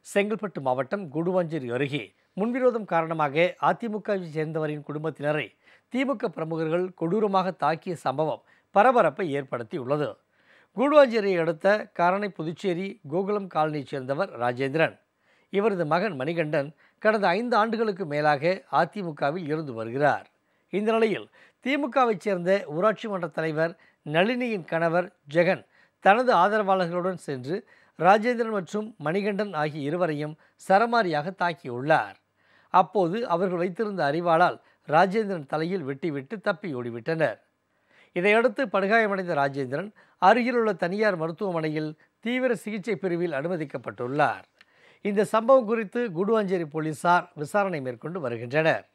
செங்கல்பட்டு மாவட்டம் குடுவாஞ்சேரி அருகே முன்விரோதம் காரணமாக அதிமுகவை சேர்ந்தவரின் குடும்பத்தினரை திமுக பிரமுகர்கள் கொடூரமாக தாக்கிய சம்பவம் பரபரப்பை ஏற்படுத்தியுள்ளது கூடுவாஞ்சேரியை அடுத்த காரணை புதுச்சேரி கோகுலம் காலனியைச் சேர்ந்தவர் ராஜேந்திரன் இவரது மகன் மணிகண்டன் கடந்த ஐந்து ஆண்டுகளுக்கு மேலாக அதிமுகவில் இருந்து வருகிறார் இந்த நிலையில் திமுகவைச் சேர்ந்த ஊராட்சி மன்ற தலைவர் நளினியின் கணவர் ஜெகன் தனது ஆதரவாளர்களுடன் சென்று ராஜேந்திரன் மற்றும் மணிகண்டன் ஆகிய இருவரையும் சரமாரியாக தாக்கியுள்ளார் அப்போது அவர்கள் வைத்திருந்த அறிவாளால் ராஜேந்திரன் தலையில் வெட்டிவிட்டு தப்பி ஓடிவிட்டனர் இதையடுத்து படுகாயமடைந்த ராஜேந்திரன் அருகிலுள்ள தனியார் மருத்துவமனையில் தீவிர சிகிச்சை பிரிவில் அனுமதிக்கப்பட்டுள்ளார் இந்த சம்பவம் குறித்து குடுவாஞ்சேரி போலீசார் விசாரணை மேற்கொண்டு வருகின்றனர்